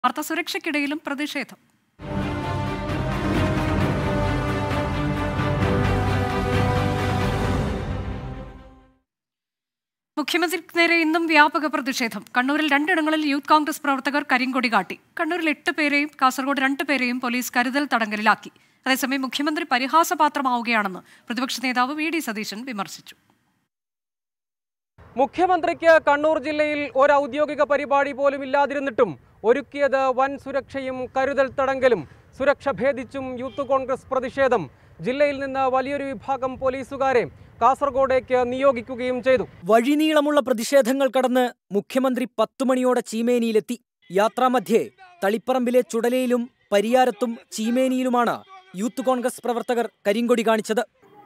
വാർത്ത സുരക്ഷയ്ക്കിടയിലും പ്രതിഷേധം മുഖ്യമന്ത്രിക്ക് നേരെ ഇന്നും വ്യാപക പ്രതിഷേധം കണ്ണൂരിൽ രണ്ടിടങ്ങളിൽ യൂത്ത് കോൺഗ്രസ് പ്രവർത്തകർ കരിങ്കൊടി കാട്ടി കണ്ണൂരിൽ എട്ട് പേരെയും കാസർഗോഡ് രണ്ട് പേരെയും പോലീസ് കരുതൽ തടങ്കലിലാക്കി അതേസമയം മുഖ്യമന്ത്രി പരിഹാസപാത്രമാവുകയാണെന്ന് പ്രതിപക്ഷ നേതാവ് വി ഡി സതീശൻ വിമർശിച്ചു മുഖ്യമന്ത്രിക്ക് കണ്ണൂർ ജില്ലയിൽ ഒരു ഔദ്യോഗിക പരിപാടി പോലും ഇല്ലാതിരുന്നിട്ടും ഒരുക്കിയത് വൻ സുരക്ഷയും കരുതൽ തടങ്കലും സുരക്ഷ ഭേദിച്ചും യൂത്ത് കോൺഗ്രസ് പ്രതിഷേധം ജില്ലയിൽ നിന്ന് വലിയൊരു വിഭാഗം പോലീസുകാരെ കാസർഗോഡേക്ക് നിയോഗിക്കുകയും ചെയ്തു വഴിനീളമുള്ള പ്രതിഷേധങ്ങൾ കടന്ന് മുഖ്യമന്ത്രി പത്തു മണിയോടെ ചീമേനിയിലെത്തി യാത്രാമധ്യേ തളിപ്പറമ്പിലെ ചുടലയിലും പരിയാരത്തും ചീമേനിയിലുമാണ് യൂത്ത് കോൺഗ്രസ് പ്രവർത്തകർ കരിങ്കൊടി കാണിച്ചത്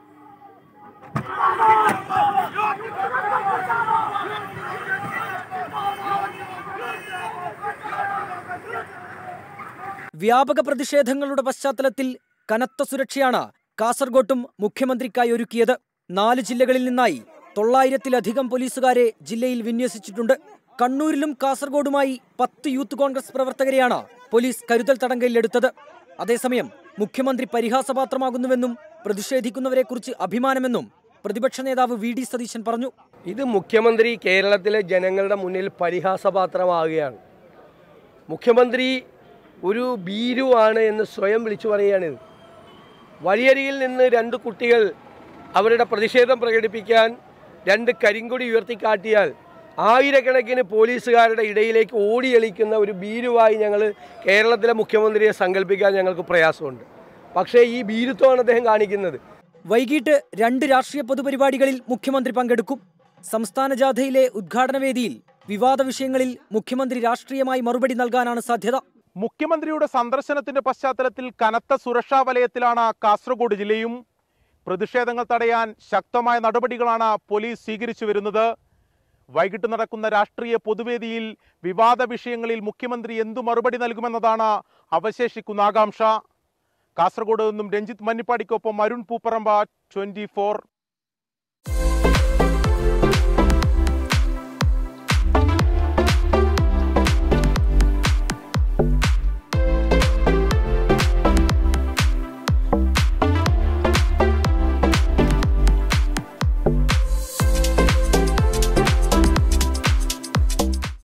വ്യാപക പ്രതിഷേധങ്ങളുടെ പശ്ചാത്തലത്തിൽ കനത്ത സുരക്ഷയാണ് കാസർഗോട്ടും മുഖ്യമന്ത്രിക്കായി ഒരുക്കിയത് നാല് ജില്ലകളിൽ നിന്നായി തൊള്ളായിരത്തിലധികം പോലീസുകാരെ ജില്ലയിൽ വിന്യസിച്ചിട്ടുണ്ട് കണ്ണൂരിലും കാസർഗോഡുമായി പത്ത് യൂത്ത് കോൺഗ്രസ് പ്രവർത്തകരെയാണ് പോലീസ് കരുതൽ തടങ്കലിലെടുത്തത് അതേസമയം മുഖ്യമന്ത്രി പരിഹാസപാത്രമാകുന്നുവെന്നും പ്രതിഷേധിക്കുന്നവരെക്കുറിച്ച് അഭിമാനമെന്നും പ്രതിപക്ഷ നേതാവ് വി ഡി സതീശൻ പറഞ്ഞു ഇത് മുഖ്യമന്ത്രി കേരളത്തിലെ ജനങ്ങളുടെ മുന്നിൽ പരിഹാസപാത്രമാകുകയാണ് മുഖ്യമന്ത്രി ഒരു ഭീരുവാണ് എന്ന് സ്വയം വിളിച്ചു പറയുകയാണിത് വഴിയരികിൽ നിന്ന് രണ്ട് കുട്ടികൾ അവരുടെ പ്രതിഷേധം പ്രകടിപ്പിക്കാൻ രണ്ട് കരിങ്കൊടി ഉയർത്തിക്കാട്ടിയാൽ ആയിരക്കണക്കിന് പോലീസുകാരുടെ ഇടയിലേക്ക് ഓടിയളിക്കുന്ന ഒരു ഭീരുവായി ഞങ്ങൾ കേരളത്തിലെ മുഖ്യമന്ത്രിയെ സങ്കല്പിക്കാൻ ഞങ്ങൾക്ക് പ്രയാസമുണ്ട് പക്ഷേ ഈ ഭീരുത്വമാണ് അദ്ദേഹം കാണിക്കുന്നത് വൈകിട്ട് രണ്ട് രാഷ്ട്രീയ പൊതുപരിപാടികളിൽ മുഖ്യമന്ത്രി പങ്കെടുക്കും സംസ്ഥാന ജാഥയിലെ ഉദ്ഘാടന വേദിയിൽ വിവാദ വിഷയങ്ങളിൽ മുഖ്യമന്ത്രി രാഷ്ട്രീയമായി മറുപടി നൽകാനാണ് സാധ്യത മുഖ്യമന്ത്രിയുടെ സന്ദർശനത്തിന്റെ പശ്ചാത്തലത്തിൽ കനത്ത സുരക്ഷാ വലയത്തിലാണ് കാസർഗോഡ് ജില്ലയും പ്രതിഷേധങ്ങൾ തടയാൻ ശക്തമായ നടപടികളാണ് പോലീസ് സ്വീകരിച്ചു വരുന്നത് വൈകിട്ട് നടക്കുന്ന രാഷ്ട്രീയ പൊതുവേദിയിൽ വിവാദ വിഷയങ്ങളിൽ മുഖ്യമന്ത്രി എന്തു മറുപടി നൽകുമെന്നതാണ് അവശേഷിക്കുന്ന ആകാംക്ഷ കാസർഗോഡ് നിന്നും രഞ്ജിത്ത് മന്നിപ്പാടിക്കൊപ്പം അരുൺ പൂപ്പറമ്പ ട്വന്റി